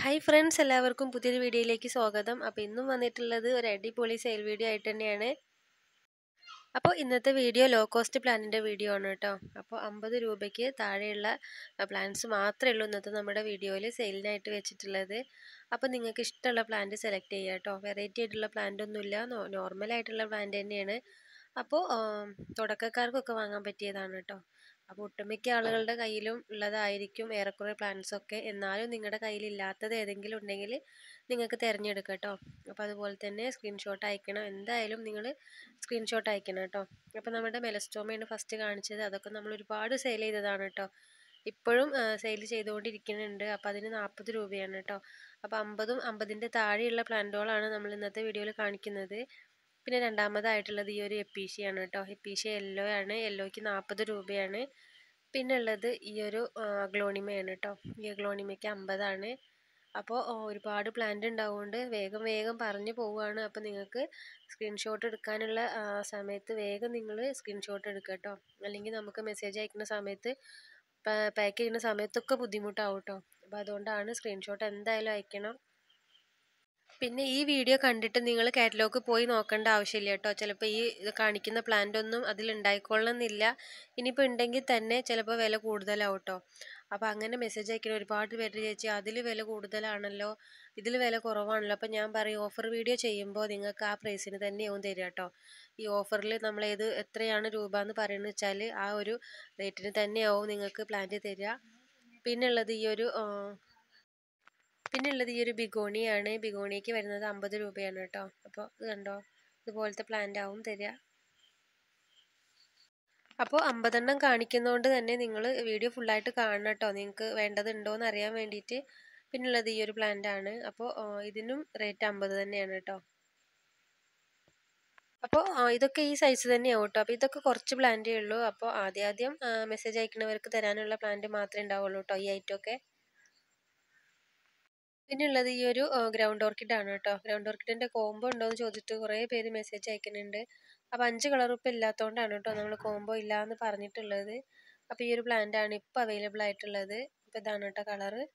hi friends എല്ലാവർക്കും പുതിയൊരു വീഡിയോയിലേക്ക് സ്വാഗതം അപ്പോൾ ഇന്നും വന്നിട്ടുള്ളത് ഒരു അടിപൊളി സെയിൽ വീഡിയോ ആയിട്ട് തന്നെയാണ് അപ്പോൾ ഇന്നത്തെ വീഡിയോ ലോ കോസ്റ്റ് പ്ലാനിൻ്റെ വീഡിയോ ആണ് കേട്ടോ അപ്പോൾ അമ്പത് രൂപയ്ക്ക് താഴെയുള്ള പ്ലാൻസ് മാത്രമേ ഉള്ളൂ ഇന്നത്തെ നമ്മുടെ വീഡിയോയിൽ സെയിലിനായിട്ട് വെച്ചിട്ടുള്ളത് അപ്പോൾ നിങ്ങൾക്ക് ഇഷ്ടമുള്ള പ്ലാന്റ് സെലക്ട് ചെയ്യുക കേട്ടോ വെറൈറ്റി ആയിട്ടുള്ള പ്ലാന്റ് ഒന്നുമില്ല നോർമൽ ആയിട്ടുള്ള പ്ലാന്റ് തന്നെയാണ് അപ്പോൾ തുടക്കക്കാർക്കൊക്കെ വാങ്ങാൻ പറ്റിയതാണ് കേട്ടോ അപ്പോൾ ഒട്ടുമിക്ക ആളുകളുടെ കയ്യിലും ഉള്ളതായിരിക്കും ഏറെക്കുറെ പ്ലാൻസ് ഒക്കെ എന്നാലും നിങ്ങളുടെ കയ്യിൽ ഇല്ലാത്തത് ഏതെങ്കിലും ഉണ്ടെങ്കിൽ നിങ്ങൾക്ക് തിരഞ്ഞെടുക്കാം കേട്ടോ അപ്പോൾ അതുപോലെ തന്നെ സ്ക്രീൻഷോട്ട് അയക്കണം എന്തായാലും നിങ്ങൾ സ്ക്രീൻഷോട്ട് അയക്കണം കേട്ടോ അപ്പോൾ നമ്മുടെ മെലസ്റ്റോമയാണ് ഫസ്റ്റ് കാണിച്ചത് അതൊക്കെ നമ്മൾ ഒരുപാട് സെയിൽ ചെയ്തതാണ് കേട്ടോ ഇപ്പോഴും സെയിൽ ചെയ്തുകൊണ്ടിരിക്കുന്നുണ്ട് അപ്പോൾ അതിന് നാൽപ്പത് രൂപയാണ് കേട്ടോ അപ്പോൾ അമ്പതും അമ്പതിൻ്റെ താഴെയുള്ള പ്ലാന്റുകളാണ് നമ്മൾ ഇന്നത്തെ വീഡിയോയിൽ കാണിക്കുന്നത് പിന്നെ രണ്ടാമതായിട്ടുള്ളത് ഈ ഒരു എപ്പീഷ്യയാണ് കേട്ടോ എപ്പീഷ്യ യെല്ലോ ആണ് യെല്ലോയ്ക്ക് നാൽപ്പത് രൂപയാണ് പിന്നെ ഉള്ളത് ഈ ഒരു അഗ്ലോണിമയാണ് കേട്ടോ ഈ അഗ്ലോണിമയ്ക്ക് അമ്പതാണ് അപ്പോൾ ഒരുപാട് പ്ലാന്റ് ഉണ്ടാവുകൊണ്ട് വേഗം വേഗം പറഞ്ഞു പോവുകയാണ് അപ്പോൾ നിങ്ങൾക്ക് സ്ക്രീൻഷോട്ട് എടുക്കാനുള്ള സമയത്ത് വേഗം നിങ്ങൾ സ്ക്രീൻഷോട്ട് എടുക്കുക കേട്ടോ അല്ലെങ്കിൽ നമുക്ക് മെസ്സേജ് അയക്കുന്ന സമയത്ത് പാക്ക് ചെയ്യുന്ന സമയത്തൊക്കെ ബുദ്ധിമുട്ടാവും കേട്ടോ അപ്പോൾ അതുകൊണ്ടാണ് സ്ക്രീൻഷോട്ട് എന്തായാലും അയക്കണം പിന്നെ ഈ വീഡിയോ കണ്ടിട്ട് നിങ്ങൾ കാറ്റലോഗ് പോയി നോക്കേണ്ട ആവശ്യമില്ല കേട്ടോ ചിലപ്പോൾ ഈ ഇത് കാണിക്കുന്ന പ്ലാന്റ് ഒന്നും അതിൽ ഉണ്ടായിക്കൊള്ളണമെന്നില്ല ഇനിയിപ്പോൾ ഉണ്ടെങ്കിൽ തന്നെ ചിലപ്പോൾ വില കൂടുതലാവും കേട്ടോ അപ്പോൾ അങ്ങനെ മെസ്സേജ് അയക്കുന്ന ഒരുപാട് പേര് ചേച്ചി അതിൽ വില കൂടുതലാണല്ലോ ഇതിൽ വില കുറവാണല്ലോ അപ്പോൾ ഞാൻ പറയും ഓഫർ വീഡിയോ ചെയ്യുമ്പോൾ നിങ്ങൾക്ക് ആ പ്രൈസിന് തന്നെയാവും തരിക കേട്ടോ ഈ ഓഫറിൽ നമ്മൾ ഏത് എത്രയാണ് രൂപ എന്ന് പറയുന്നത് വെച്ചാൽ ആ ഒരു റേറ്റിന് തന്നെയാവും നിങ്ങൾക്ക് പ്ലാന്റ് തരിക പിന്നെ ഉള്ളത് ഈ ഒരു പിന്നെ ഉള്ളത് ഈ ഒരു ബിഗോണിയാണ് ബിഗോണിക്ക് വരുന്നത് അമ്പത് രൂപയാണ് കേട്ടോ അപ്പോൾ ഇത് കണ്ടോ ഇതുപോലത്തെ പ്ലാന്റ് ആവും തരിക അപ്പോൾ അമ്പതെണ്ണം കാണിക്കുന്നതുകൊണ്ട് തന്നെ നിങ്ങൾ വീഡിയോ ഫുള്ളായിട്ട് കാണണം കേട്ടോ നിങ്ങൾക്ക് വേണ്ടതുണ്ടോ എന്ന് അറിയാൻ വേണ്ടിയിട്ട് പിന്നുള്ളത് ഈ ഒരു പ്ലാന്റ് ആണ് അപ്പോൾ ഇതിനും റേറ്റ് അമ്പത് തന്നെയാണ് കേട്ടോ അപ്പോൾ ഇതൊക്കെ ഈ സൈസ് തന്നെയാവും കേട്ടോ അപ്പോൾ ഇതൊക്കെ കുറച്ച് പ്ലാന്റേ ഉള്ളൂ അപ്പോൾ ആദ്യം ആദ്യം മെസ്സേജ് അയക്കുന്നവർക്ക് തരാനുള്ള പ്ലാന്റ് മാത്രമേ ഉണ്ടാവുള്ളൂ കേട്ടോ ഈ ഐറ്റമൊക്കെ പിന്നെ ഉള്ളത് ഈ ഒരു ഗ്രൗണ്ട് ഓർക്കിഡ് ആണ് കേട്ടോ ഗ്രൗണ്ട് ഓർക്കിഡിൻ്റെ കോംബോ ഉണ്ടോ എന്ന് ചോദിച്ചിട്ട് കുറേ പേര് മെസ്സേജ് അയക്കുന്നുണ്ട് അപ്പോൾ അഞ്ച് കളർ ഇപ്പം ഇല്ലാത്തതുകൊണ്ടാണ് കേട്ടോ നമ്മൾ കോംബോ ഇല്ല എന്ന് പറഞ്ഞിട്ടുള്ളത് അപ്പോൾ ഈ ഒരു പ്ലാന്റ് ആണ് ഇപ്പോൾ അവൈലബിൾ ആയിട്ടുള്ളത് അപ്പോൾ ഇതാണ് കേട്ടോ കളറ്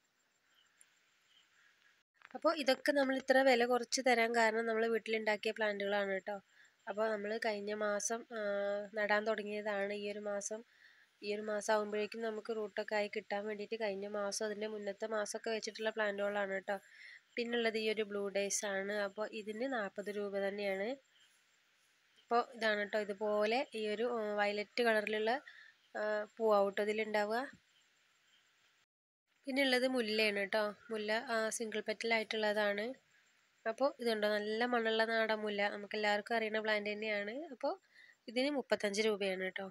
അപ്പോൾ ഇതൊക്കെ നമ്മൾ ഇത്ര വില കുറച്ച് തരാൻ കാരണം നമ്മൾ വീട്ടിലുണ്ടാക്കിയ പ്ലാന്റുകളാണ് കേട്ടോ അപ്പോൾ നമ്മൾ കഴിഞ്ഞ മാസം നടാൻ തുടങ്ങിയതാണ് ഈ ഒരു മാസം ഈ ഒരു മാസം ആകുമ്പോഴേക്കും നമുക്ക് റൂട്ടൊക്കെ ആയി കിട്ടാൻ വേണ്ടിയിട്ട് കഴിഞ്ഞ മാസം അതിൻ്റെ മുന്നത്തെ മാസമൊക്കെ വെച്ചിട്ടുള്ള പ്ലാന്റുകളാണ് കേട്ടോ പിന്നുള്ളത് ഈ ഒരു ബ്ലൂ ഡേയ്സ് ആണ് അപ്പോൾ ഇതിന് നാൽപ്പത് രൂപ തന്നെയാണ് അപ്പോൾ ഇതാണ് കേട്ടോ ഇതുപോലെ ഈ ഒരു വയലറ്റ് കളറിലുള്ള പൂവാവും കേട്ടോ ഇതിലുണ്ടാവുക പിന്നെ ഉള്ളത് മുല്ലയാണ് കേട്ടോ മുല്ല സിംഗിൾ പെറ്റലായിട്ടുള്ളതാണ് അപ്പോൾ ഇതുണ്ടോ നല്ല മണ്ണുള്ള നാടൻ മുല്ല നമുക്ക് എല്ലാവർക്കും അറിയുന്ന പ്ലാന്റ് തന്നെയാണ് അപ്പോൾ ഇതിന് മുപ്പത്തഞ്ച് രൂപയാണ് കേട്ടോ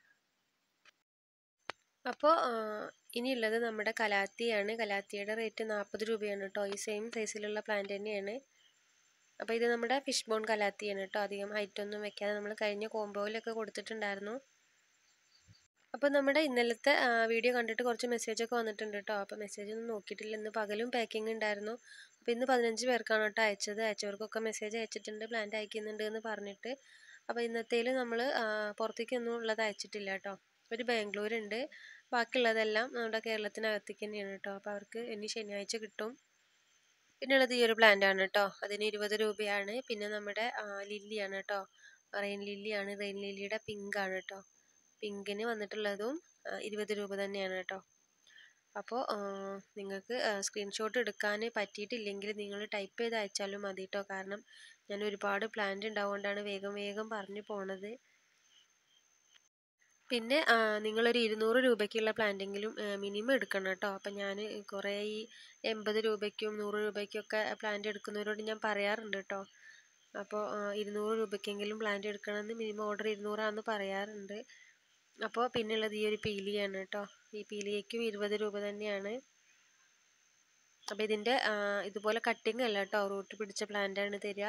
അപ്പോൾ ഇനിയുള്ളത് നമ്മുടെ കലാത്തിയാണ് കലാത്തിയുടെ റേറ്റ് നാൽപ്പത് രൂപയാണ് കേട്ടോ ഈ സെയിം സൈസിലുള്ള പ്ലാന്റ് തന്നെയാണ് അപ്പോൾ ഇത് നമ്മുടെ ഫിഷ് ബോൺ കലാത്തിയാണ് കേട്ടോ അധികം ഹൈറ്റ് ഒന്നും വെക്കാതെ നമ്മൾ കഴിഞ്ഞ കോംബോയിലൊക്കെ കൊടുത്തിട്ടുണ്ടായിരുന്നു അപ്പോൾ നമ്മുടെ ഇന്നലത്തെ വീഡിയോ കണ്ടിട്ട് കുറച്ച് മെസ്സേജൊക്കെ വന്നിട്ടുണ്ട് കേട്ടോ അപ്പോൾ മെസ്സേജ് ഒന്നും നോക്കിയിട്ടില്ല ഇന്ന് പകലും പാക്കിംഗ് ഉണ്ടായിരുന്നു അപ്പോൾ ഇന്ന് പതിനഞ്ച് പേർക്കാണ് കേട്ടോ അയച്ചത് അയച്ചവർക്കൊക്കെ മെസ്സേജ് അയച്ചിട്ടുണ്ട് പ്ലാന്റ് അയക്കുന്നുണ്ട് എന്ന് പറഞ്ഞിട്ട് അപ്പോൾ ഇന്നത്തേൽ നമ്മൾ പുറത്തേക്കൊന്നും ഉള്ളത് അയച്ചിട്ടില്ല കേട്ടോ ഒരു ബാംഗ്ലൂരുണ്ട് ബാക്കിയുള്ളതെല്ലാം നമ്മുടെ കേരളത്തിനകത്തേക്ക് തന്നെയാണ് കേട്ടോ അപ്പോൾ അവർക്ക് ഇനി ശനിയാഴ്ച കിട്ടും പിന്നെ ഉള്ളത് ഈ ഒരു പ്ലാന്റ് ആണ് കേട്ടോ അതിന് ഇരുപത് രൂപയാണ് പിന്നെ നമ്മുടെ ലില്ലിയാണ് കേട്ടോ റെയിൻ ലില്ലിയാണ് റെയിൻ ലില്ലിയുടെ പിങ്ക് ആണ് കേട്ടോ പിങ്കിന് വന്നിട്ടുള്ളതും ഇരുപത് രൂപ തന്നെയാണ് കേട്ടോ അപ്പോൾ നിങ്ങൾക്ക് സ്ക്രീൻഷോട്ട് എടുക്കാൻ പറ്റിയിട്ടില്ലെങ്കിൽ നിങ്ങൾ ടൈപ്പ് ചെയ്ത് അയച്ചാലും മതി കേട്ടോ കാരണം ഞാൻ ഒരുപാട് പ്ലാന്റ് ഉണ്ടാവുകൊണ്ടാണ് വേഗം വേഗം പറഞ്ഞു പോണത് പിന്നെ നിങ്ങളൊരു ഇരുന്നൂറ് രൂപയ്ക്കുള്ള പ്ലാന്റെങ്കിലും മിനിമം എടുക്കണം കേട്ടോ അപ്പം ഞാൻ കുറേ ഈ എൺപത് രൂപയ്ക്കും നൂറ് രൂപയ്ക്കൊക്കെ പ്ലാന്റ് എടുക്കുന്നവരോട് ഞാൻ പറയാറുണ്ട് കേട്ടോ അപ്പോൾ ഇരുന്നൂറ് രൂപയ്ക്കെങ്കിലും പ്ലാന്റ് എടുക്കണമെന്ന് മിനിമം ഓർഡർ ഇരുന്നൂറാന്ന് പറയാറുണ്ട് അപ്പോൾ പിന്നുള്ളത് ഈ ഒരു പീലിയാണ് കേട്ടോ ഈ പീലിയയ്ക്കും ഇരുപത് രൂപ തന്നെയാണ് അപ്പോൾ ഇതിൻ്റെ ഇതുപോലെ കട്ടിങ് അല്ല കേട്ടോ റൂട്ട് പിടിച്ച പ്ലാന്റാണ് തരിക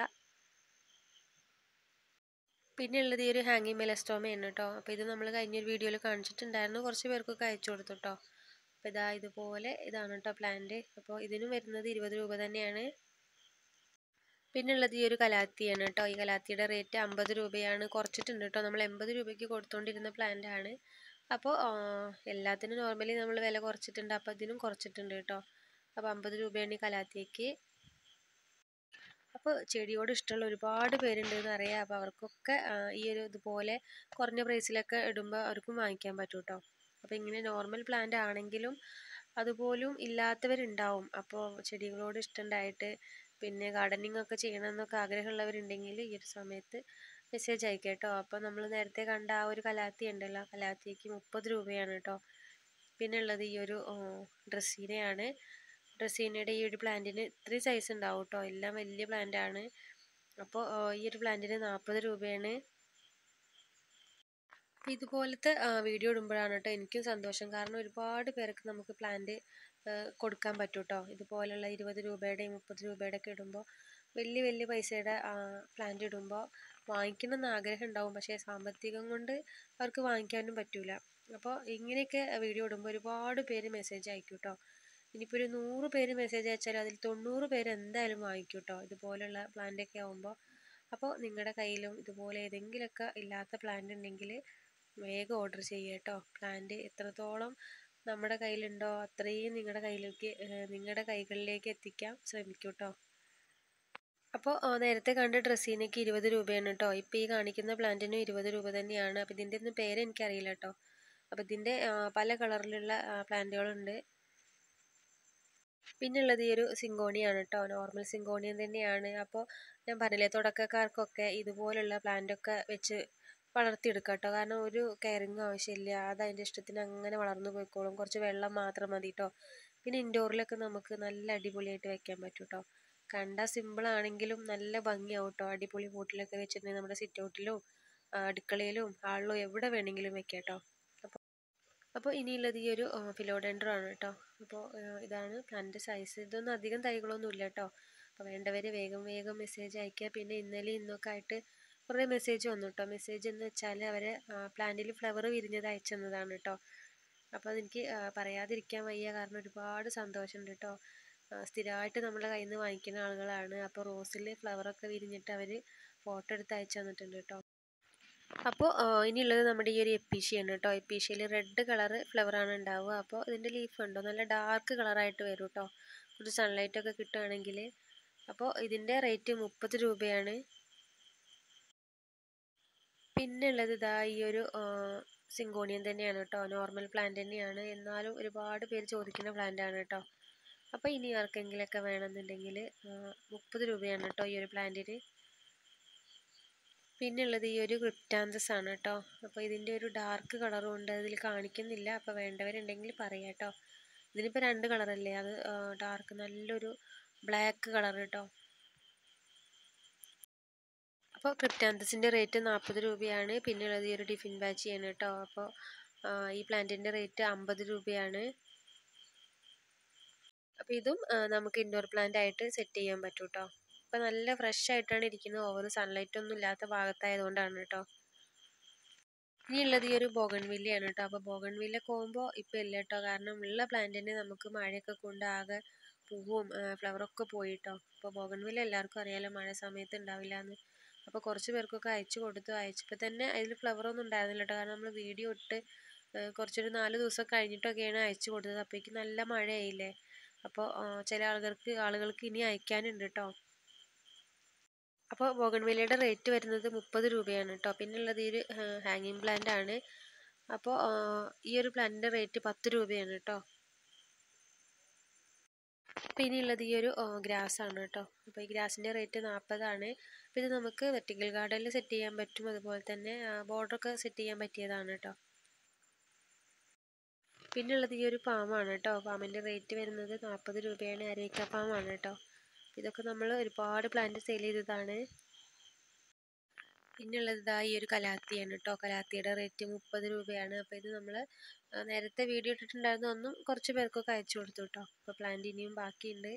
പിന്നെ ഉള്ളത് ഈ ഒരു ഹാങ്ങിങ് മെലസ്റ്റോമയാണ് കേട്ടോ അപ്പോൾ ഇത് നമ്മൾ കഴിഞ്ഞൊരു വീഡിയോയിൽ കാണിച്ചിട്ടുണ്ടായിരുന്നു കുറച്ച് പേർക്കൊക്കെ അയച്ചു കൊടുത്തു കേട്ടോ അപ്പോൾ ഇതാ ഇതുപോലെ ഇതാണ് കേട്ടോ പ്ലാന്റ് അപ്പോൾ ഇതിനും വരുന്നത് ഇരുപത് രൂപ തന്നെയാണ് പിന്നെ ഉള്ളത് ഈ ഒരു കലാത്തിയാണ് കേട്ടോ ഈ കലാത്തിയുടെ റേറ്റ് അമ്പത് രൂപയാണ് കുറച്ചിട്ടുണ്ട് കേട്ടോ നമ്മൾ എൺപത് രൂപയ്ക്ക് കൊടുത്തുകൊണ്ടിരുന്ന പ്ലാന്റ് ആണ് അപ്പോൾ എല്ലാത്തിനും നോർമലി നമ്മൾ വില കുറച്ചിട്ടുണ്ട് അപ്പോൾ ഇതിനും കുറച്ചിട്ടുണ്ട് കേട്ടോ അപ്പോൾ അമ്പത് രൂപയാണ് ഈ കലാത്തിയക്ക് അപ്പോൾ ചെടിയോട് ഇഷ്ടമുള്ള ഒരുപാട് പേരുണ്ടെന്ന് അറിയാം അപ്പോൾ അവർക്കൊക്കെ ഈ ഒരു ഇതുപോലെ കുറഞ്ഞ പ്രൈസിലൊക്കെ ഇടുമ്പോൾ അവർക്കും വാങ്ങിക്കാൻ പറ്റും കേട്ടോ അപ്പോൾ ഇങ്ങനെ നോർമൽ പ്ലാന്റ് ആണെങ്കിലും അതുപോലും ഇല്ലാത്തവരുണ്ടാവും അപ്പോൾ ചെടികളോട് ഇഷ്ടമുണ്ടായിട്ട് പിന്നെ ഗാർഡനിങ് ഒക്കെ ചെയ്യണമെന്നൊക്കെ ആഗ്രഹമുള്ളവരുണ്ടെങ്കിൽ ഈ ഒരു സമയത്ത് മെസ്സേജ് അയക്കാം കേട്ടോ അപ്പോൾ നമ്മൾ നേരത്തെ കണ്ട ആ ഒരു കലാത്തി ഉണ്ടല്ലോ ആ കലാത്തിക്ക് മുപ്പത് രൂപയാണ് കേട്ടോ പിന്നെ ഉള്ളത് ഈ ഒരു ഡ്രസ്സീനയാണ് ഡ്രസ്സീനയുടെ ഈ ഒരു പ്ലാന്റിന് ഇത്രയും സൈസ് ഉണ്ടാവും കേട്ടോ എല്ലാം വലിയ പ്ലാന്റ് ആണ് അപ്പോൾ ഈ ഒരു പ്ലാന്റിന് നാൽപ്പത് രൂപയാണ് ഇതുപോലത്തെ വീഡിയോ ഇടുമ്പോഴാണ് കേട്ടോ എനിക്കും സന്തോഷം കാരണം ഒരുപാട് പേർക്ക് നമുക്ക് പ്ലാന്റ് കൊടുക്കാൻ പറ്റും കേട്ടോ ഇതുപോലുള്ള ഇരുപത് രൂപയുടെയും മുപ്പത് രൂപയുടെ ഒക്കെ ഇടുമ്പോൾ വലിയ വലിയ പൈസയുടെ പ്ലാന്റ് ഇടുമ്പോൾ വാങ്ങിക്കണം എന്ന് ആഗ്രഹം ഉണ്ടാവും പക്ഷേ സാമ്പത്തികം കൊണ്ട് അവർക്ക് വാങ്ങിക്കാനും പറ്റൂല അപ്പോൾ ഇങ്ങനെയൊക്കെ വീഡിയോ ഇടുമ്പോൾ ഒരുപാട് പേര് മെസ്സേജ് അയക്കും കേട്ടോ ഇനിയിപ്പോൾ ഒരു നൂറ് പേര് മെസ്സേജ് അയച്ചാൽ അതിൽ തൊണ്ണൂറ് പേര് എന്തായാലും വാങ്ങിക്കും കേട്ടോ ഇതുപോലുള്ള പ്ലാന്റൊക്കെ ആകുമ്പോൾ അപ്പോൾ നിങ്ങളുടെ കയ്യിലും ഇതുപോലെ ഏതെങ്കിലുമൊക്കെ ഇല്ലാത്ത പ്ലാന്റ് ഉണ്ടെങ്കിൽ വേഗം ഓർഡർ ചെയ്യുക കേട്ടോ പ്ലാന്റ് എത്രത്തോളം നമ്മുടെ കയ്യിലുണ്ടോ അത്രയും നിങ്ങളുടെ കയ്യിലേക്ക് നിങ്ങളുടെ കൈകളിലേക്ക് എത്തിക്കാൻ ശ്രമിക്കൂ കേട്ടോ അപ്പോൾ നേരത്തെ കണ്ട ഡ്രസ്സിനൊക്കെ ഇരുപത് രൂപയാണ് കേട്ടോ ഇപ്പോൾ ഈ കാണിക്കുന്ന പ്ലാന്റിനും ഇരുപത് രൂപ തന്നെയാണ് അപ്പോൾ ഇതിൻ്റെ ഒന്നും പേര് എനിക്കറിയില്ല കേട്ടോ അപ്പോൾ ഇതിൻ്റെ പല കളറിലുള്ള പ്ലാന്റുകളുണ്ട് പിന്നെ ഉള്ളത് ഈ ഒരു സിങ്കോണിയാണ് കേട്ടോ നോർമൽ സിങ്കോണിയൻ തന്നെയാണ് അപ്പോൾ ഞാൻ പറഞ്ഞില്ലേ തുടക്കക്കാർക്കൊക്കെ ഇതുപോലുള്ള പ്ലാന്റൊക്കെ വെച്ച് വളർത്തിയെടുക്കുക കേട്ടോ കാരണം ഒരു കെയറിങ്ങും ആവശ്യമില്ല അത് അതിൻ്റെ ഇഷ്ടത്തിന് അങ്ങനെ വളർന്നു പോയിക്കോളും കുറച്ച് വെള്ളം മാത്രം മതി കേട്ടോ പിന്നെ ഇൻഡോറിലൊക്കെ നമുക്ക് നല്ല അടിപൊളിയായിട്ട് വെക്കാൻ പറ്റും കേട്ടോ കണ്ടാൽ സിമ്പിൾ ആണെങ്കിലും നല്ല ഭംഗിയാവും കേട്ടോ അടിപൊളി പോട്ടിലൊക്കെ വെച്ചിട്ടുണ്ടെങ്കിൽ നമ്മുടെ സിറ്റ് ഔട്ടിലും അടുക്കളയിലും ഹാളിലും എവിടെ വേണമെങ്കിലും വെക്കാം കേട്ടോ അപ്പോൾ അപ്പോൾ ഇനിയുള്ളത് ഈ ഒരു ഫിലോഡെൻഡ്രോ ആണ് കേട്ടോ അപ്പോൾ ഇതാണ് പ്ലാന്റ് സൈസ് ഇതൊന്നും അധികം തൈകളൊന്നും ഇല്ല കേട്ടോ അപ്പോൾ വേണ്ടവർ വേഗം വേഗം മെസ്സേജ് അയക്കുക പിന്നെ ഇന്നലെ ഇന്നൊക്കെ ആയിട്ട് കുറേ മെസ്സേജ് വന്നു കേട്ടോ മെസ്സേജ് എന്ന് വെച്ചാൽ അവർ പ്ലാന്റിൽ ഫ്ലവർ വിരിഞ്ഞത് അയച്ചു തന്നതാണ് കേട്ടോ അപ്പോൾ അതെനിക്ക് പറയാതിരിക്കാൻ വയ്യ കാരണം ഒരുപാട് സന്തോഷമുണ്ട് കേട്ടോ സ്ഥിരമായിട്ട് നമ്മുടെ കയ്യിൽ നിന്ന് വാങ്ങിക്കുന്ന ആളുകളാണ് അപ്പോൾ റോസിൽ ഫ്ലവറൊക്കെ വിരിഞ്ഞിട്ട് അവർ ഫോട്ടോ എടുത്ത് അയച്ചു തന്നിട്ടുണ്ട് കേട്ടോ അപ്പോൾ ഇനിയുള്ളത് നമ്മുടെ ഈ ഒരു എപ്പീഷ്യയാണ് കേട്ടോ എപ്പീഷ്യയിൽ റെഡ് കളറ് ഫ്ലവറാണ് ഉണ്ടാവുക അപ്പോൾ ഇതിൻ്റെ ലീഫ് ഉണ്ടോ നല്ല ഡാർക്ക് കളറായിട്ട് വരും കേട്ടോ കുറച്ച് സൺലൈറ്റ് ഒക്കെ കിട്ടുകയാണെങ്കിൽ അപ്പോൾ ഇതിൻ്റെ റേറ്റ് മുപ്പത് രൂപയാണ് പിന്നെ ഉള്ളത് ഇതാ ഈ ഒരു സിങ്കോണിയൻ തന്നെയാണ് കേട്ടോ നോർമൽ പ്ലാന്റ് തന്നെയാണ് എന്നാലും ഒരുപാട് പേര് ചോദിക്കുന്ന പ്ലാന്റ് ആണ് കേട്ടോ അപ്പോൾ ഇനി ആർക്കെങ്കിലുമൊക്കെ വേണമെന്നുണ്ടെങ്കിൽ മുപ്പത് രൂപയാണ് കേട്ടോ ഈ ഒരു പ്ലാന്റിന് പിന്നെ ഉള്ളത് ഈ ഒരു ക്രിപ്റ്റാന്തസ് ആണ് കേട്ടോ അപ്പോൾ ഇതിൻ്റെ ഒരു ഡാർക്ക് കളറും ഉണ്ട് അതിൽ കാണിക്കുന്നില്ല അപ്പോൾ വേണ്ടവരുണ്ടെങ്കിൽ പറയാം കേട്ടോ ഇതിനിപ്പോൾ രണ്ട് കളറല്ലേ അത് ഡാർക്ക് നല്ലൊരു ബ്ലാക്ക് കളർ കേട്ടോ അപ്പോൾ ക്രിപ്റ്റാന്തസിൻ്റെ റേറ്റ് നാൽപ്പത് രൂപയാണ് പിന്നെ ഉള്ളത് ഈ ഒരു ഡിഫിൻ ബാച്ചിയാണ് കേട്ടോ അപ്പോൾ ഈ പ്ലാന്റിൻ്റെ റേറ്റ് അമ്പത് രൂപയാണ് അപ്പോൾ ഇതും നമുക്ക് ഇൻഡോർ പ്ലാന്റ് ആയിട്ട് സെറ്റ് ചെയ്യാൻ പറ്റും കേട്ടോ അപ്പോൾ നല്ല ഫ്രഷ് ആയിട്ടാണ് ഇരിക്കുന്നത് ഓവർ സൺലൈറ്റ് ഒന്നും ഇല്ലാത്ത ഭാഗത്തായതുകൊണ്ടാണ് കേട്ടോ ഇനിയുള്ളത് ഈ ഒരു ബോഗൺവില്ലയാണ് കേട്ടോ അപ്പോൾ ബോഗൺവില്ലൊക്കെ പോകുമ്പോൾ ഇപ്പോൾ ഇല്ല കേട്ടോ കാരണം ഉള്ള പ്ലാന്റിന് നമുക്ക് മഴയൊക്കെ കൊണ്ട് ആകെ പൂവും ഫ്ലവറൊക്കെ പോയി കേട്ടോ അപ്പോൾ ബോഗൺവില്ല എല്ലാവർക്കും അറിയാലോ മഴ സമയത്ത് ഉണ്ടാവില്ല എന്ന് അപ്പോൾ കുറച്ച് പേർക്കൊക്കെ അയച്ചു കൊടുത്തു അയച്ചപ്പോൾ തന്നെ അതിൽ ഫ്ലവറൊന്നും ഉണ്ടായിരുന്നില്ല കേട്ടോ കാരണം നമ്മൾ വീഡിയോ ഇട്ട് കുറച്ചൊരു നാല് ദിവസം കഴിഞ്ഞിട്ടൊക്കെയാണ് അയച്ചു കൊടുത്തത് അപ്പോഴേക്കും നല്ല മഴയായില്ലേ അപ്പോൾ ചില ആളുകൾക്ക് ആളുകൾക്ക് ഇനി അയക്കാനുണ്ട് കേട്ടോ അപ്പോൾ ബോഗൺവില്ലയുടെ റേറ്റ് വരുന്നത് മുപ്പത് രൂപയാണ് കേട്ടോ പിന്നെ ഉള്ളത് ഈ ഒരു ഹാങ്ങിങ് പ്ലാന്റ് ആണ് അപ്പോൾ ഈ ഒരു പ്ലാന്റിൻ്റെ റേറ്റ് പത്ത് രൂപയാണ് കേട്ടോ പിന്നെ ഉള്ളത് ഈ ഒരു ഗ്രാസ് ആണ് കേട്ടോ അപ്പോൾ ഈ ഗ്രാസിൻ്റെ റേറ്റ് നാൽപ്പതാണ് അപ്പോൾ ഇത് നമുക്ക് വെർട്ടിക്കൽ ഗാർഡനിൽ സെറ്റ് ചെയ്യാൻ പറ്റും അതുപോലെ തന്നെ ബോർഡറൊക്കെ സെറ്റ് ചെയ്യാൻ പറ്റിയതാണ് കേട്ടോ പിന്നെ ഉള്ളത് ഈ ഒരു പാമാണ് കേട്ടോ പാമിൻ്റെ റേറ്റ് വരുന്നത് നാൽപ്പത് രൂപയാണ് അരേക്ക പാമാണ് കേട്ടോ ഇതൊക്കെ നമ്മൾ ഒരുപാട് പ്ലാന്റ് സെയിൽ ചെയ്തതാണ് പിന്നെ ഉള്ളത് ഇതാ ഈ ഒരു കലാത്തിയാണ് കേട്ടോ കലാത്തിയുടെ റേറ്റ് മുപ്പത് രൂപയാണ് അപ്പോൾ ഇത് നമ്മൾ നേരത്തെ വീഡിയോ ഇട്ടിട്ടുണ്ടായിരുന്ന ഒന്നും കുറച്ച് പേർക്കൊക്കെ അയച്ചു കൊടുത്തു കേട്ടോ അപ്പോൾ പ്ലാന്റ് ഇനിയും ബാക്കിയുണ്ട്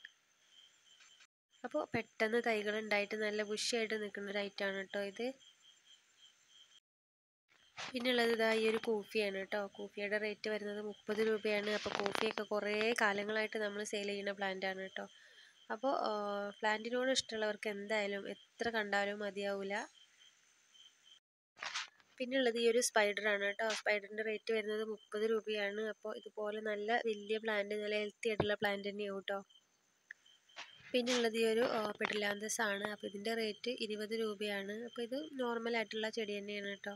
അപ്പോൾ പെട്ടെന്ന് തൈകൾ ഉണ്ടായിട്ട് നല്ല ബുഷിയായിട്ട് നിൽക്കുന്ന ഒരു ഐറ്റമാണ് കേട്ടോ ഇത് പിന്നെ ഉള്ളത് ഇതാ ഈ ഒരു കൂഫിയാണ് കേട്ടോ കൂഫിയുടെ റേറ്റ് വരുന്നത് മുപ്പത് രൂപയാണ് അപ്പോൾ കൂഫിയൊക്കെ കുറേ കാലങ്ങളായിട്ട് നമ്മൾ സെയിൽ ചെയ്യുന്ന പ്ലാന്റ് ആണ് കേട്ടോ അപ്പോൾ പ്ലാന്റിനോട് ഇഷ്ടമുള്ളവർക്ക് എന്തായാലും എത്ര കണ്ടാലും മതിയാവില്ല പിന്നെ ഉള്ളത് ഈ ഒരു സ്പൈഡറാണ് കേട്ടോ സ്പൈഡറിൻ്റെ റേറ്റ് വരുന്നത് മുപ്പത് രൂപയാണ് അപ്പോൾ ഇതുപോലെ നല്ല വലിയ പ്ലാന്റ് നല്ല ഹെൽത്തി ആയിട്ടുള്ള പ്ലാന്റ് തന്നെയാവും കേട്ടോ പിന്നെ ഉള്ളത് ഈ ഒരു പെഡിലാന്തസ് ആണ് അപ്പോൾ ഇതിൻ്റെ റേറ്റ് ഇരുപത് രൂപയാണ് അപ്പോൾ ഇത് നോർമൽ ആയിട്ടുള്ള ചെടി തന്നെയാണ് കേട്ടോ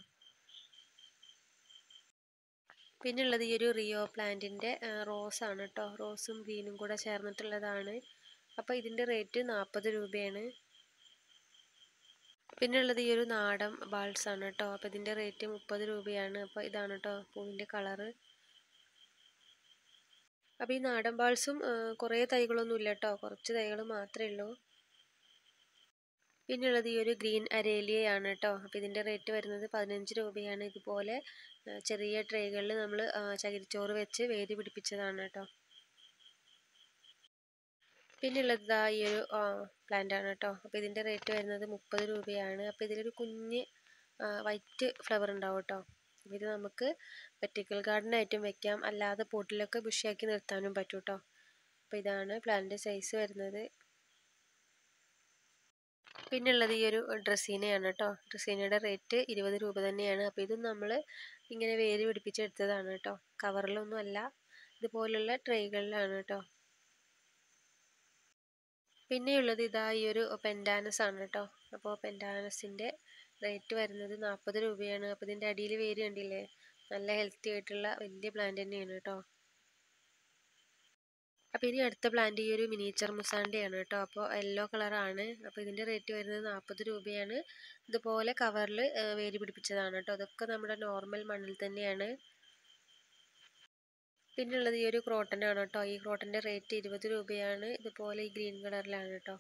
പിന്നെ ഉള്ളത് ഈ ഒരു റിയോ പ്ലാന്റിൻ്റെ റോസ് ആണ് കേട്ടോ റോസും ഗ്രീനും കൂടെ ചേർന്നിട്ടുള്ളതാണ് അപ്പോൾ ഇതിൻ്റെ റേറ്റ് നാൽപ്പത് രൂപയാണ് പിന്നെ ഉള്ളത് ഈ ഒരു നാടൻ ബാൾസ് ആണ് കേട്ടോ അപ്പോൾ ഇതിൻ്റെ റേറ്റ് മുപ്പത് രൂപയാണ് അപ്പോൾ ഇതാണ് കേട്ടോ പൂവിൻ്റെ കളറ് അപ്പോൾ ഈ നാടൻ ബാൾസും കുറേ തൈകളൊന്നും ഇല്ല കേട്ടോ കുറച്ച് തൈകൾ മാത്രമേ ഉള്ളൂ പിന്നെ ഉള്ളത് ഈ ഒരു ഗ്രീൻ അരേലിയയാണ് കേട്ടോ അപ്പോൾ ഇതിൻ്റെ റേറ്റ് വരുന്നത് പതിനഞ്ച് രൂപയാണ് ഇതുപോലെ ചെറിയ ട്രേകളിൽ നമ്മൾ ചകിരിച്ചോറ് വെച്ച് വേര് പിടിപ്പിച്ചതാണ് കേട്ടോ പിന്നെ ഉള്ളത് ഇതാ ഈ ഒരു പ്ലാന്റ് ആണ് കേട്ടോ അപ്പോൾ ഇതിൻ്റെ റേറ്റ് വരുന്നത് മുപ്പത് രൂപയാണ് അപ്പോൾ ഇതിലൊരു കുഞ്ഞ് വൈറ്റ് ഫ്ലവർ ഉണ്ടാവും കേട്ടോ അപ്പോൾ ഇത് നമുക്ക് വെർട്ടിക്കൽ ഗാർഡനായിട്ടും വെക്കാം അല്ലാതെ പോട്ടിലൊക്കെ ബുഷിയാക്കി നിർത്താനും പറ്റും കേട്ടോ അപ്പോൾ ഇതാണ് പ്ലാന്റ് സൈസ് വരുന്നത് പിന്നെ ഉള്ളത് ഈ ഒരു ഡ്രസ്സീനയാണ് കേട്ടോ ഡ്രസ്സീനയുടെ റേറ്റ് ഇരുപത് രൂപ തന്നെയാണ് അപ്പോൾ ഇതും നമ്മൾ ഇങ്ങനെ വേര് പിടിപ്പിച്ചെടുത്തതാണ് കേട്ടോ കവറിലൊന്നും അല്ല ഇതുപോലുള്ള ട്രേകളിലാണ് കേട്ടോ പിന്നെയുള്ളത് ഇതാ ഈ ഒരു പെൻഡാനസ് ആണ് കേട്ടോ അപ്പോൾ പെൻഡാനസിൻ്റെ റേറ്റ് വരുന്നത് നാൽപ്പത് രൂപയാണ് അപ്പോൾ ഇതിൻ്റെ അടിയിൽ വേര് കണ്ടില്ലേ നല്ല ഹെൽത്തി ആയിട്ടുള്ള വലിയ പ്ലാന്റ് തന്നെയാണ് കേട്ടോ അപ്പോൾ ഇനി അടുത്ത പ്ലാന്റ് ഈ ഒരു മിനിച്ചർ മുസാണ്ടിയാണ് കേട്ടോ അപ്പോൾ യെല്ലോ കളറാണ് അപ്പോൾ ഇതിൻ്റെ റേറ്റ് വരുന്നത് നാൽപ്പത് രൂപയാണ് ഇതുപോലെ കവറിൽ വേര് പിടിപ്പിച്ചതാണ് കേട്ടോ അതൊക്കെ നമ്മുടെ നോർമൽ മണ്ണിൽ തന്നെയാണ് പിന്നെ ഉള്ളത് ഈ ഒരു ക്രോട്ടനാണ് കേട്ടോ ഈ ക്രോട്ടൻ്റെ റേറ്റ് ഇരുപത് രൂപയാണ് ഇതുപോലെ ഈ ഗ്രീൻ കളറിലാണ് കേട്ടോ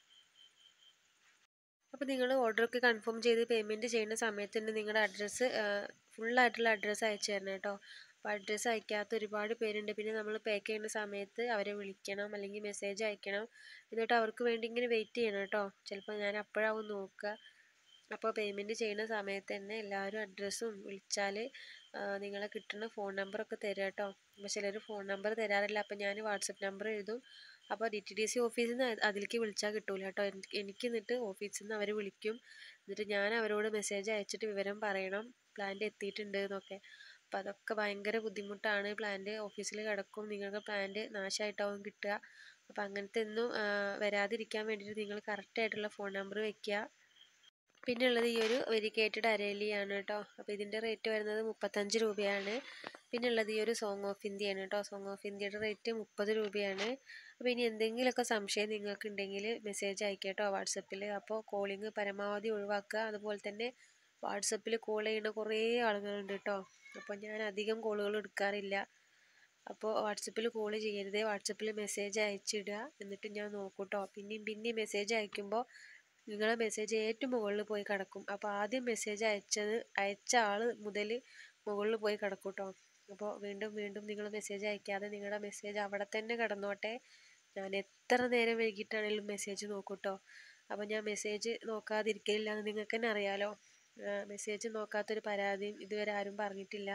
അപ്പോൾ നിങ്ങൾ ഓർഡറൊക്കെ കൺഫേം ചെയ്ത് പേയ്മെൻറ്റ് ചെയ്യുന്ന സമയത്ത് തന്നെ നിങ്ങളുടെ അഡ്രസ്സ് ഫുള്ളായിട്ടുള്ള അഡ്രസ്സ് അയച്ചു തരണം കേട്ടോ അപ്പോൾ അഡ്രസ്സ് അയക്കാത്ത ഒരുപാട് പേരുണ്ട് പിന്നെ നമ്മൾ പാക്ക് ചെയ്യുന്ന സമയത്ത് അവരെ വിളിക്കണം അല്ലെങ്കിൽ മെസ്സേജ് അയക്കണം എന്നിട്ട് അവർക്ക് വേണ്ടി ഇങ്ങനെ വെയിറ്റ് ചെയ്യണം കേട്ടോ ചിലപ്പോൾ ഞാൻ അപ്പോഴാവും നോക്കുക അപ്പോൾ പേയ്മെൻറ്റ് ചെയ്യുന്ന സമയത്ത് തന്നെ എല്ലാവരും അഡ്രസ്സും വിളിച്ചാൽ നിങ്ങളെ കിട്ടുന്ന ഫോൺ നമ്പറൊക്കെ തരാം കേട്ടോ അപ്പോൾ ചിലർ ഫോൺ നമ്പർ തരാറില്ല അപ്പോൾ ഞാൻ വാട്സപ്പ് നമ്പർ എഴുതും അപ്പോൾ ഡി ടി ഡി സി ഓഫീസിൽ നിന്ന് അതിലേക്ക് വിളിച്ചാൽ കിട്ടൂല കേട്ടോ എനിക്ക് എന്നിട്ട് ഓഫീസിൽ നിന്ന് അവർ വിളിക്കും എന്നിട്ട് ഞാൻ അവരോട് മെസ്സേജ് അയച്ചിട്ട് വിവരം പറയണം പ്ലാന്റ് എത്തിയിട്ടുണ്ട് എന്നൊക്കെ അപ്പോൾ അതൊക്കെ ഭയങ്കര ബുദ്ധിമുട്ടാണ് പ്ലാന്റ് ഓഫീസിൽ കിടക്കും നിങ്ങൾക്ക് പ്ലാന്റ് നാശമായിട്ടാവും കിട്ടുക അപ്പോൾ അങ്ങനത്തെ ഒന്നും വരാതിരിക്കാൻ വേണ്ടിയിട്ട് നിങ്ങൾ കറക്റ്റായിട്ടുള്ള ഫോൺ നമ്പർ വെക്കുക പിന്നെ ഉള്ളത് ഈ ഒരു വെരിക്കേറ്റഡ് അരേലിയാണ് കേട്ടോ അപ്പോൾ ഇതിൻ്റെ റേറ്റ് വരുന്നത് മുപ്പത്തഞ്ച് രൂപയാണ് പിന്നെ ഉള്ളത് ഈ ഒരു സോങ് ഓഫ് ഇന്ത്യയാണ് കേട്ടോ സോങ് ഓഫ് ഇന്ത്യയുടെ റേറ്റ് മുപ്പത് രൂപയാണ് അപ്പോൾ ഇനി എന്തെങ്കിലുമൊക്കെ സംശയം നിങ്ങൾക്ക് ഉണ്ടെങ്കിൽ മെസ്സേജ് അയക്കുക കേട്ടോ വാട്സപ്പിൽ അപ്പോൾ കോളിങ് പരമാവധി ഒഴിവാക്കുക അതുപോലെ തന്നെ വാട്സപ്പിൽ കോൾ ചെയ്യുന്ന കുറേ ആളുകളുണ്ട് കേട്ടോ അപ്പോൾ ഞാൻ അധികം കോളുകൾ എടുക്കാറില്ല അപ്പോൾ വാട്സപ്പിൽ കോൾ ചെയ്യരുത് വാട്സപ്പിൽ മെസ്സേജ് അയച്ചിടുക എന്നിട്ട് ഞാൻ നോക്കൂട്ടോ പിന്നെയും പിന്നെയും മെസ്സേജ് അയക്കുമ്പോൾ നിങ്ങളെ മെസ്സേജ് ഏറ്റവും മുകളിൽ പോയി കിടക്കും അപ്പോൾ ആദ്യം മെസ്സേജ് അയച്ചത് അയച്ച ആൾ മുതൽ മുകളിൽ പോയി കിടക്കും കേട്ടോ അപ്പോൾ വീണ്ടും വീണ്ടും നിങ്ങൾ മെസ്സേജ് അയക്കാതെ നിങ്ങളുടെ മെസ്സേജ് അവിടെ തന്നെ കിടന്നോട്ടെ ഞാൻ എത്ര നേരം വൈകിട്ടാണെങ്കിലും മെസ്സേജ് നോക്കൂട്ടോ അപ്പോൾ ഞാൻ മെസ്സേജ് നോക്കാതിരിക്കലില്ല എന്ന് നിങ്ങൾക്ക് തന്നെ അറിയാലോ മെസ്സേജ് നോക്കാത്തൊരു പരാതിയും ഇതുവരെ ആരും പറഞ്ഞിട്ടില്ല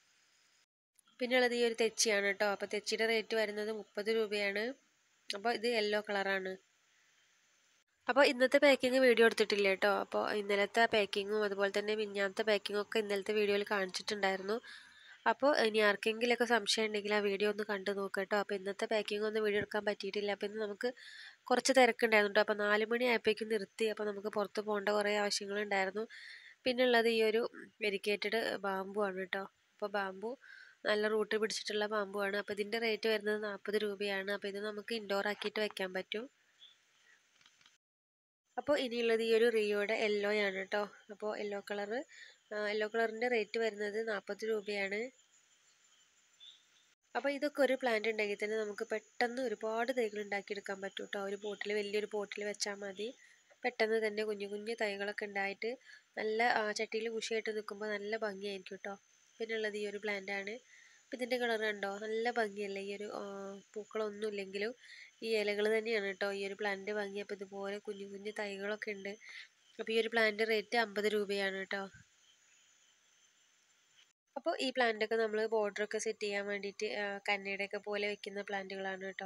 പിന്നെ ഉള്ളത് ഈ ഒരു തെച്ചിയാണ് കേട്ടോ അപ്പോൾ തെച്ചിയുടെ റേറ്റ് വരുന്നത് മുപ്പത് രൂപയാണ് അപ്പോൾ ഇത് യെല്ലോ കളറാണ് അപ്പോൾ ഇന്നത്തെ പാക്കിങ് വീഡിയോ എടുത്തിട്ടില്ല കേട്ടോ അപ്പോൾ ഇന്നലത്തെ പാക്കിങ്ങും അതുപോലെ തന്നെ മിഞ്ഞാന്നത്തെ പാക്കിങ്ങും ഒക്കെ ഇന്നലത്തെ വീഡിയോയിൽ കാണിച്ചിട്ടുണ്ടായിരുന്നു അപ്പോൾ ഇനി ആർക്കെങ്കിലുമൊക്കെ സംശയം ഉണ്ടെങ്കിൽ ആ വീഡിയോ ഒന്ന് കണ്ടു നോക്കുക കേട്ടോ അപ്പോൾ ഇന്നത്തെ പാക്കിംഗ് ഒന്നും വീഡിയോ എടുക്കാൻ പറ്റിയിട്ടില്ല അപ്പോൾ ഇന്ന് നമുക്ക് കുറച്ച് തിരക്കുണ്ടായിരുന്നു കേട്ടോ അപ്പോൾ നാല് മണി ആയപ്പോഴേക്കും നിർത്തി അപ്പോൾ നമുക്ക് പുറത്ത് പോകേണ്ട കുറേ ആവശ്യങ്ങളുണ്ടായിരുന്നു പിന്നെ ഉള്ളത് ഈ ഒരു വെരിക്കേറ്റഡ് ബാമ്പു ആണ് കേട്ടോ അപ്പോൾ ബാമ്പു നല്ല റൂട്ട് പിടിച്ചിട്ടുള്ള ബാമ്പു ആണ് അപ്പോൾ ഇതിൻ്റെ റേറ്റ് വരുന്നത് നാൽപ്പത് രൂപയാണ് അപ്പോൾ ഇത് നമുക്ക് ഇൻഡോർ ആക്കിയിട്ട് വെക്കാൻ പറ്റും അപ്പോൾ ഇനിയുള്ളത് ഈ ഒരു റിയോയുടെ യെല്ലോ ആണ് കേട്ടോ അപ്പോൾ യെല്ലോ കളറ് യെല്ലോ കളറിൻ്റെ റേറ്റ് വരുന്നത് നാൽപ്പത് രൂപയാണ് അപ്പോൾ ഇതൊക്കെ ഒരു പ്ലാന്റ് ഉണ്ടെങ്കിൽ തന്നെ നമുക്ക് പെട്ടെന്ന് ഒരുപാട് തൈകൾ ഉണ്ടാക്കിയെടുക്കാൻ പറ്റും കേട്ടോ ഒരു പോട്ടിൽ വലിയൊരു പോട്ടിൽ വെച്ചാൽ മതി പെട്ടെന്ന് തന്നെ കുഞ്ഞു കുഞ്ഞു തൈകളൊക്കെ ഉണ്ടായിട്ട് നല്ല ചട്ടിയിൽ കുഷിയായിട്ട് നിൽക്കുമ്പോൾ നല്ല ഭംഗിയായിരിക്കും കേട്ടോ പിന്നെ ഉള്ളത് ഈ ഒരു പ്ലാന്റ് ആണ് അപ്പോൾ ഇതിൻ്റെ കളർ കണ്ടോ നല്ല ഭംഗിയല്ലേ ഈ ഒരു പൂക്കളൊന്നും ഇല്ലെങ്കിലും ഈ ഇലകൾ തന്നെയാണ് കേട്ടോ ഈ ഒരു പ്ലാന്റിൻ്റെ ഭംഗി അപ്പോൾ ഇതുപോലെ കുഞ്ഞു കുഞ്ഞു തൈകളൊക്കെ ഉണ്ട് അപ്പോൾ ഈ ഒരു പ്ലാന്റ് റേറ്റ് അമ്പത് രൂപയാണ് കേട്ടോ അപ്പോൾ ഈ പ്ലാന്റൊക്കെ നമ്മൾ ബോർഡറൊക്കെ സെറ്റ് ചെയ്യാൻ വേണ്ടിയിട്ട് കന്നഡയൊക്കെ പോലെ വെക്കുന്ന പ്ലാന്റുകളാണ് കേട്ടോ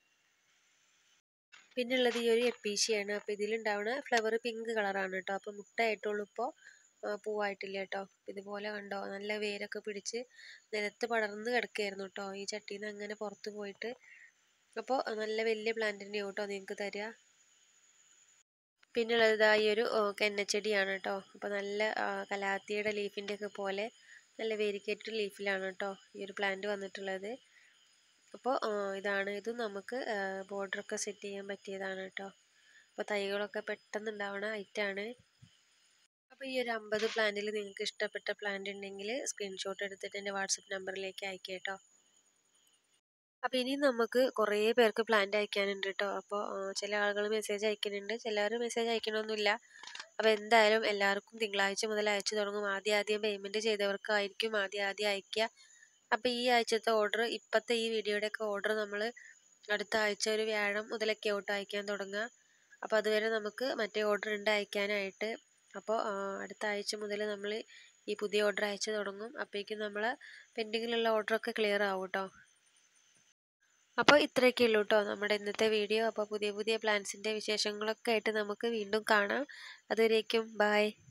പിന്നെ ഉള്ളത് ഈ ഒരു എപ്പീഷ്യയാണ് അപ്പോൾ ഇതിലുണ്ടാവുന്ന ഫ്ലവർ പിങ്ക് കളറാണ് കേട്ടോ അപ്പോൾ മുട്ടായിട്ടുള്ളൂ ഇപ്പോൾ പൂവായിട്ടില്ല കേട്ടോ ഇതുപോലെ കണ്ടോ നല്ല വേരൊക്കെ പിടിച്ച് നിലത്ത് പടർന്ന് കിടക്കുകയായിരുന്നു കേട്ടോ ഈ ചട്ടിയിൽ നിന്ന് അങ്ങനെ പുറത്ത് പോയിട്ട് അപ്പോൾ നല്ല വലിയ പ്ലാന്റ് തന്നെയാവും കേട്ടോ നിങ്ങൾക്ക് തരിക പിന്നെ ഉള്ളത് ഇതാ ഈ ഒരു കെന്നച്ചെടിയാണ് കേട്ടോ അപ്പോൾ നല്ല കലാത്തിയുടെ ലീഫിൻ്റെ ഒക്കെ പോലെ നല്ല വേരിക്കേറ്റഡ് ലീഫിലാണ് കേട്ടോ ഈ ഒരു പ്ലാന്റ് വന്നിട്ടുള്ളത് അപ്പോൾ ഇതാണ് ഇത് നമുക്ക് ബോർഡറൊക്കെ സെറ്റ് ചെയ്യാൻ പറ്റിയതാണ് കേട്ടോ അപ്പോൾ തൈകളൊക്കെ പെട്ടെന്ന് ഉണ്ടാവണ ഐറ്റാണ് അപ്പോൾ ഈ ഒരു അമ്പത് പ്ലാന്റിൽ നിങ്ങൾക്ക് ഇഷ്ടപ്പെട്ട പ്ലാന്റ് ഉണ്ടെങ്കിൽ സ്ക്രീൻഷോട്ട് എടുത്തിട്ട് എൻ്റെ വാട്സപ്പ് നമ്പറിലേക്ക് അയക്കുക കേട്ടോ അപ്പോൾ ഇനി നമുക്ക് കുറേ പേർക്ക് പ്ലാന്റ് അയക്കാനുണ്ട് കേട്ടോ അപ്പോൾ ചില ആളുകൾ മെസ്സേജ് അയക്കുന്നുണ്ട് ചിലർ മെസ്സേജ് അയക്കണമൊന്നുമില്ല അപ്പോൾ എന്തായാലും എല്ലാവർക്കും തിങ്കളാഴ്ച മുതൽ അയച്ചു തുടങ്ങും ആദ്യം ആദ്യം പേയ്മെൻറ്റ് ചെയ്തവർക്കായിരിക്കും ആദ്യം ആദ്യം അയക്കുക അപ്പോൾ ഈ ആഴ്ചത്തെ ഓർഡർ ഇപ്പോഴത്തെ ഈ വീഡിയോയുടെയൊക്കെ ഓർഡർ നമ്മൾ അടുത്ത ആഴ്ച ഒരു വ്യാഴം മുതലൊക്കെ ഔട്ട് അയക്കാൻ തുടങ്ങുക അപ്പോൾ അതുവരെ നമുക്ക് മറ്റേ ഓർഡർ ഉണ്ട് അയക്കാനായിട്ട് അപ്പോൾ അടുത്ത ആഴ്ച മുതൽ നമ്മൾ ഈ പുതിയ ഓർഡർ അയച്ചു തുടങ്ങും അപ്പോഴേക്കും നമ്മൾ പെൻഡിങ്ങിലുള്ള ഓർഡറൊക്കെ ക്ലിയർ ആവും കേട്ടോ അപ്പോൾ ഇത്രയൊക്കെ ഉള്ളൂ കേട്ടോ നമ്മുടെ ഇന്നത്തെ വീഡിയോ അപ്പോൾ പുതിയ പുതിയ പ്ലാൻസിൻ്റെ വിശേഷങ്ങളൊക്കെ ആയിട്ട് നമുക്ക് വീണ്ടും കാണാം അതുവരേക്കും ബായ്